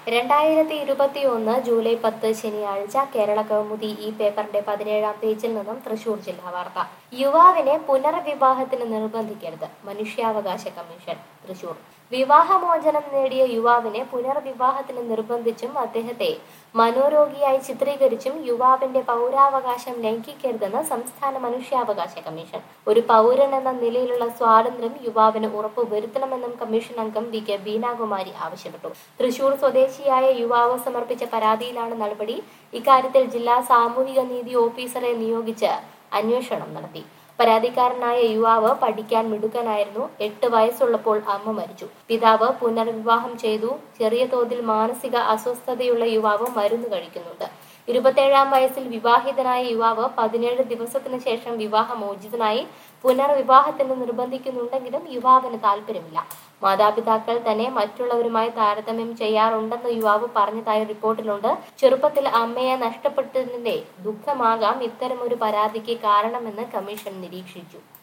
രണ്ടായിരത്തി ഇരുപത്തി ഒന്ന് ജൂലൈ പത്ത് ശനിയാഴ്ച കേരള കൗമുദി ഈ പേപ്പറിന്റെ പതിനേഴാം പേജിൽ നിന്നും തൃശൂർ ജില്ലാ വാർത്ത യുവാവിനെ പുനർവിവാഹത്തിന് നിർബന്ധിക്കരുത് മനുഷ്യാവകാശ കമ്മീഷൻ തൃശൂർ വിവാഹമോചനം നേടിയ യുവാവിനെ പുനർവിവാഹത്തിന് നിർബന്ധിച്ചും അദ്ദേഹത്തെ മനോരോഗിയായി ചിത്രീകരിച്ചും യുവാവിന്റെ പൗരാവകാശം ലംഘിക്കരുതെന്ന് സംസ്ഥാന മനുഷ്യാവകാശ കമ്മീഷൻ ഒരു പൗരൻ എന്ന നിലയിലുള്ള സ്വാതന്ത്ര്യം യുവാവിന് ഉറപ്പുവരുത്തണമെന്നും കമ്മീഷൻ അംഗം വി കെ ബീനാകുമാരി ആവശ്യപ്പെട്ടു തൃശൂർ സ്വദേശിയായ യുവാവ് സമർപ്പിച്ച പരാതിയിലാണ് നടപടി ഇക്കാര്യത്തിൽ ജില്ലാ സാമൂഹിക നീതി ഓഫീസറെ നിയോഗിച്ച് അന്വേഷണം നടത്തി പരാതിക്കാരനായ യുവാവ് പഠിക്കാൻ മിടുക്കനായിരുന്നു എട്ട് വയസ്സുള്ളപ്പോൾ അമ്മ മരിച്ചു പിതാവ് പുനർവിവാഹം ചെയ്തു ചെറിയ തോതിൽ മാനസിക അസ്വസ്ഥതയുള്ള യുവാവ് മരുന്ന് കഴിക്കുന്നുണ്ട് ഇരുപത്തേഴാം വയസ്സിൽ വിവാഹിതനായ യുവാവ് പതിനേഴ് ദിവസത്തിന് ശേഷം വിവാഹമോചിതനായി പുനർവിവാഹത്തിന് നിർബന്ധിക്കുന്നുണ്ടെങ്കിലും യുവാവിന് താല്പര്യമില്ല മാതാപിതാക്കൾ തന്നെ മറ്റുള്ളവരുമായി താരതമ്യം ചെയ്യാറുണ്ടെന്ന് യുവാവ് പറഞ്ഞതായി റിപ്പോർട്ടിലുണ്ട് ചെറുപ്പത്തിൽ അമ്മയെ നഷ്ടപ്പെട്ടതിന്റെ ദുഃഖമാകാം ഇത്തരമൊരു പരാതിക്ക് കാരണമെന്ന് കമ്മീഷൻ നിരീക്ഷിച്ചു